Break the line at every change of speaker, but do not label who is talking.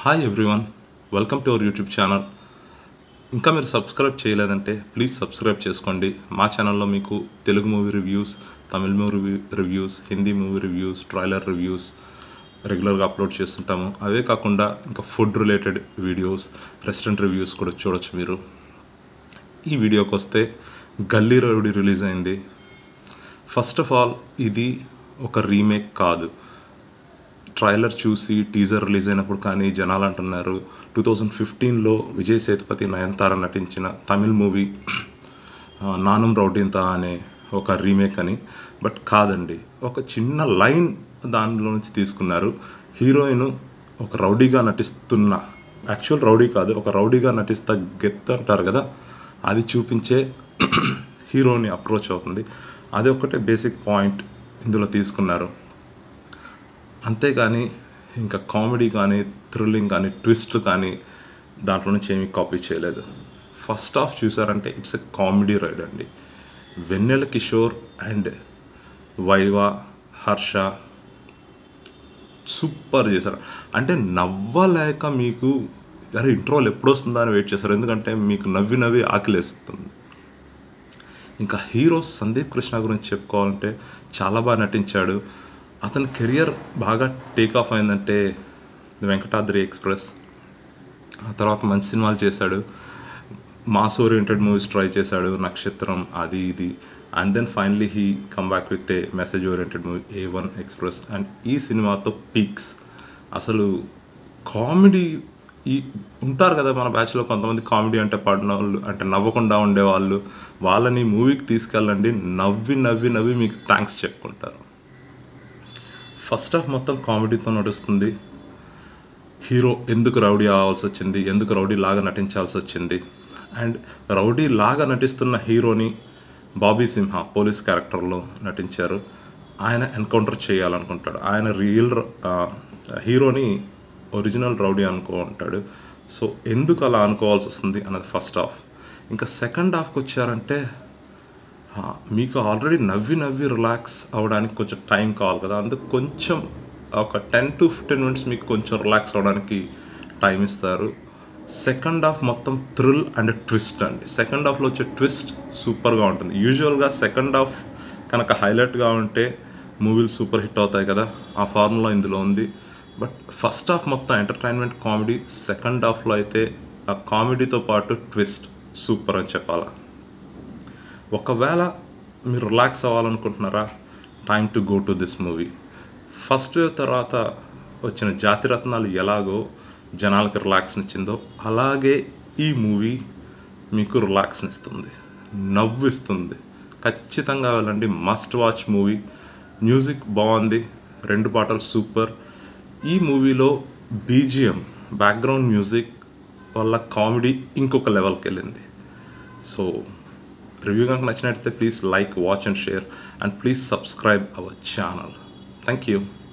hi everyone welcome to our YouTube channel ఇంకా మీరు subscribe చేయలేదంటే ప్లీజ్ సబ్స్క్రైబ్ చేసుకోండి మా ఛానల్లో మీకు Telugu movie reviews Tamil movie reviews Hindi movie reviews trailer reviews రెగ్యులర్గా అప్లోడ్ చేస్తుంటాము అవే కాకుండా ఇంకా food related videos restaurant reviews కూడా చూడొచ్చు మీరు ఈ వీడియోకి వస్తే గల్లీ రౌడీ రిలీజ్ అయింది ఫస్ట్ ఆఫ్ ఆల్ ఇది ఒక రీమేక్ కాదు ట్రైలర్ చూసి టీజర్ రిలీజ్ అయినప్పుడు కానీ జనాలు అంటున్నారు టూ థౌజండ్ ఫిఫ్టీన్లో విజయ్ సేతుపతి నయనతార నటించిన తమిళ్ మూవీ నానం రౌడీంత అనే ఒక రీమేక్ అని బట్ కాదండి ఒక చిన్న లైన్ దానిలో నుంచి తీసుకున్నారు హీరోయిన్ ఒక రౌడీగా నటిస్తున్న యాక్చువల్ రౌడీ కాదు ఒక రౌడీగా నటిస్తా గెత్ అంటారు కదా అది చూపించే హీరోని అప్రోచ్ అవుతుంది అది ఒకటే బేసిక్ పాయింట్ ఇందులో తీసుకున్నారు అంతేగాని ఇంకా కామెడీ కానీ థ్రిల్లింగ్ కానీ ట్విస్ట్ కానీ దాంట్లో నుంచి ఏమీ కాపీ చేయలేదు ఫస్ట్ హాఫ్ చూసారంటే ఇట్స్ ఎ కామెడీ రైడ్ అండి వెన్నెల కిషోర్ అండ్ వైవా హర్ష సూపర్ చేశారు అంటే నవ్వలేక మీకు అరే ఇంట్రోల్ ఎప్పుడు వస్తుందా అని వెయిట్ చేస్తారు ఎందుకంటే మీకు నవ్వి నవ్వి ఆకలేస్తుంది ఇంకా హీరో సందీప్ కృష్ణ గురించి చెప్పుకోవాలంటే చాలా బాగా నటించాడు అతని కెరియర్ బాగా టేక్ ఆఫ్ అయిందంటే వెంకటాద్రి ఎక్స్ప్రెస్ ఆ తర్వాత మంచి సినిమాలు చేశాడు మాస్ ఓరియంటెడ్ మూవీస్ ట్రై చేశాడు నక్షత్రం అది ఇది and then finally he come back with a message oriented movie A one express and ఈ సినిమాతో పీక్స్ అసలు కామెడీ ఈ ఉంటారు కదా మన బ్యాచ్లో కొంతమంది కామెడీ అంటే పడిన వాళ్ళు అంటే నవ్వకుండా ఉండేవాళ్ళు వాళ్ళని మూవీకి తీసుకెళ్ళండి నవ్వి నవ్వి నవ్వి మీకు థ్యాంక్స్ చెప్పుకుంటారు ఫస్ట్ హాఫ్ మొత్తం కామెడీతో నడుస్తుంది హీరో ఎందుకు రౌడీ అవ్వాల్సి వచ్చింది ఎందుకు రౌడీ లాగా నటించాల్సి వచ్చింది అండ్ రౌడీ లాగా నటిస్తున్న హీరోని బాబీ సింహ పోలీస్ క్యారెక్టర్లో నటించారు ఆయన ఎన్కౌంటర్ చేయాలనుకుంటాడు ఆయన రియల్ హీరోని ఒరిజినల్ రౌడీ అనుకో ఉంటాడు సో ఎందుకు అలా అనుకోవాల్సి వస్తుంది అన్నది ఫస్ట్ హాఫ్ ఇంకా సెకండ్ హాఫ్కి వచ్చారంటే మీకు ఆల్రెడీ నవ్వి నవ్వి రిలాక్స్ అవ్వడానికి కొంచెం టైం కావాలి కదా అందుకు కొంచెం ఒక టెన్ టు ఫిఫ్టీన్ మినిట్స్ మీకు కొంచెం రిలాక్స్ అవ్వడానికి టైం ఇస్తారు సెకండ్ హాఫ్ మొత్తం థ్రిల్ అండ్ ట్విస్ట్ అండి సెకండ్ హాఫ్లో వచ్చే ట్విస్ట్ సూపర్గా ఉంటుంది యూజువల్గా సెకండ్ హాఫ్ కనుక హైలైట్గా ఉంటే మూవీలు సూపర్ హిట్ అవుతాయి కదా ఆ ఫార్ములా ఇందులో ఉంది బట్ ఫస్ట్ హాఫ్ మొత్తం ఎంటర్టైన్మెంట్ కామెడీ సెకండ్ హాఫ్లో అయితే ఆ కామెడీతో పాటు ట్విస్ట్ సూపర్ అని చెప్పాలా ఒకవేళ మీరు రిలాక్స్ అవ్వాలనుకుంటున్నారా time to go to this movie first wave తర్వాత వచ్చిన జాతిరత్నాలు ఎలాగో జనాలకి రిలాక్స్నిచ్చిందో అలాగే ఈ మూవీ మీకు రిలాక్స్నిస్తుంది నవ్విస్తుంది ఖచ్చితంగా వెళ్ళండి మస్ట్ వాచ్ మూవీ మ్యూజిక్ బాగుంది రెండు పాటలు సూపర్ ఈ మూవీలో బీజిఎం బ్యాక్గ్రౌండ్ మ్యూజిక్ వల్ల కామెడీ ఇంకొక లెవెల్కి వెళ్ళింది సో రివ్యూ కనుక నచ్చినట్లయితే please like watch and share and please subscribe our channel thank you